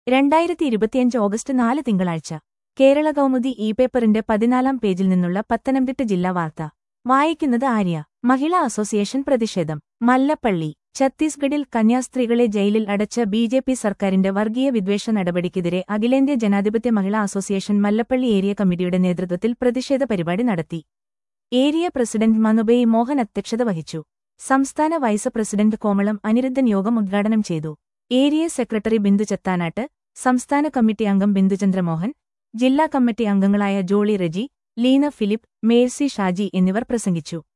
രണ്ടായിരത്തി ഇരുപത്തിയഞ്ച് ഓഗസ്റ്റ് നാല് തിങ്കളാഴ്ച കേരള കൗമുദി ഇ പേപ്പറിന്റെ പതിനാലാം പേജിൽ നിന്നുള്ള പത്തനംതിട്ട ജില്ലാ വാർത്ത വായിക്കുന്നത് ആര്യ മഹിളാ അസോസിയേഷൻ പ്രതിഷേധം മല്ലപ്പള്ളി ഛത്തീസ്ഗഡിൽ കന്യാസ്ത്രീകളെ ജയിലിൽ അടച്ച ബി ജെ പി സർക്കാരിന്റെ വർഗീയ വിദ്വേഷ നടപടിക്കെതിരെ അഖിലേന്ത്യാ ജനാധിപത്യ മഹിളാ അസോസിയേഷൻ മല്ലപ്പള്ളി ഏരിയ കമ്മിറ്റിയുടെ നേതൃത്വത്തിൽ പ്രതിഷേധ പരിപാടി നടത്തി ഏരിയ പ്രസിഡന്റ് മനുബൈ മോഹൻ അധ്യക്ഷത വഹിച്ചു സംസ്ഥാന വൈസ് പ്രസിഡന്റ് കോമളം അനിരുദ്ധൻ യോഗം ഉദ്ഘാടനം ചെയ്തു ഏരിയ സെക്രട്ടറി ബിന്ദു ചത്താനാട്ട് സംസ്ഥാന കമ്മിറ്റി അംഗം ബിന്ദുചന്ദ്രമോഹൻ ജില്ലാ കമ്മിറ്റി അംഗങ്ങളായ Jolly Reji Leena Philip Mercy Shaji എന്നിവർ പ്രസംഗിച്ചു